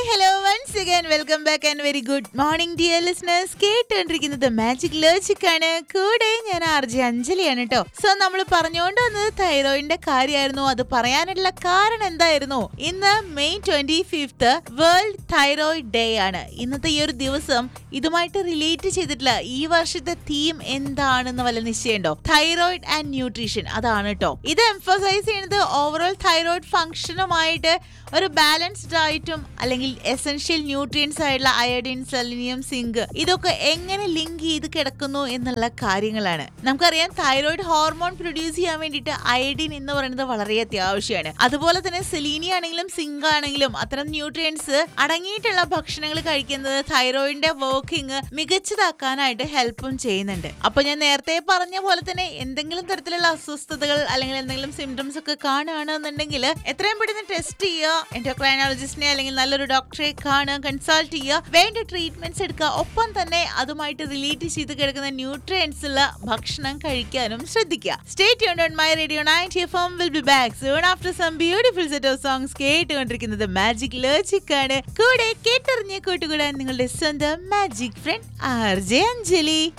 hello once again welcome back and very good morning dear listeners കേട്ടുകൊണ്ടിരിക്കുന്നത് magic logic ആണ് കൂടെ ഞാൻ R J അഞ്ജലിയാണ് കേട്ടോ സോ നമ്മൾ പറഞ്ഞുകൊണ്ട് വന്നത് തൈറോയിഡിന്റെ കാര്യമായിരുന്നു അത് പറയാനുള്ള കാരണം എന്തായിരുന്നു ഇന്ന് May twenty fifth world thyroid day ആണ് ഇന്നത്തെ ഈ ഒരു ദിവസം ഇതുമായിട്ട് റിലേറ്റ് ചെയ്തിട്ടില്ല ഈ വർഷത്തെ തീം എന്താണെന്ന് വല്ല നിശ്ചയമുണ്ടോ തൈറോയിഡ് ആൻഡ് ന്യൂട്രീഷൻ അതാണ് കേട്ടോ ഇത് എംഫസൈസ് ചെയ്യുന്നത് ഓവറോൾ തൈറോയിഡ് ഫംഗ്ഷനുമായിട്ട് ഒരു ബാലൻസ്ഡ് ഡയറ്റും അല്ലെങ്കിൽ എസെൻഷ്യൽ ന്യൂട്രിയൻസ് ആയിട്ടുള്ള അയഡിൻ സെലിനിയം സിങ്ക് ഇതൊക്കെ എങ്ങനെ ലിങ്ക് ചെയ്ത് കിടക്കുന്നു എന്നുള്ള കാര്യങ്ങളാണ് നമുക്കറിയാം തൈറോയിഡ് ഹോർമോൺ പ്രൊഡ്യൂസ് ചെയ്യാൻ വേണ്ടിയിട്ട് അയഡിൻ എന്ന് പറയുന്നത് വളരെ അത്യാവശ്യമാണ് അതുപോലെ തന്നെ സെലീനി ആണെങ്കിലും സിങ്ക് ആണെങ്കിലും അത്തരം ന്യൂട്രിയൻസ് അടങ്ങിയിട്ടുള്ള ഭക്ഷണങ്ങൾ കഴിക്കുന്നത് തൈറോയിഡിന്റെ വർക്കിംഗ് മികച്ചതാക്കാനായിട്ട് ഹെൽപ്പും ചെയ്യുന്നുണ്ട് അപ്പൊ ഞാൻ നേരത്തെ പറഞ്ഞ പോലെ തന്നെ എന്തെങ്കിലും തരത്തിലുള്ള അസ്വസ്ഥതകൾ അല്ലെങ്കിൽ എന്തെങ്കിലും സിംറ്റംസ് ഒക്കെ കാണുകയാണെന്നുണ്ടെങ്കിൽ എത്രയും പെട്ടെന്ന് ടെസ്റ്റ് ചെയ്യുക എൻഡോക്രൈനോളജിസ്റ്റിനെ അല്ലെങ്കിൽ നല്ലൊരു ഡോക്ടറെ കാണുക കൺസൾട്ട് ചെയ്യുക വേണ്ട ട്രീറ്റ്മെന്റ്സ് എടുക്കുക ഒപ്പം തന്നെ അതുമായിട്ട് റിലേറ്റ് ചെയ്ത് കിടക്കുന്ന ന്യൂട്രിയൻസ് ഉള്ള ഭക്ഷണം കഴിക്കാനും ശ്രദ്ധിക്കുക സ്റ്റേറ്റ് ഓൺ my radio ninety F M will be back soon after some beautiful set of songs കേട്ടുകൊണ്ടിരിക്കുന്നത് മാജിക് ലോജിക് ആണ് കൂടെ കേട്ടറിഞ്ഞ് കൂട്ടുകൂടാൻ നിങ്ങളുടെ സ്വന്തം magic friend R J Anjali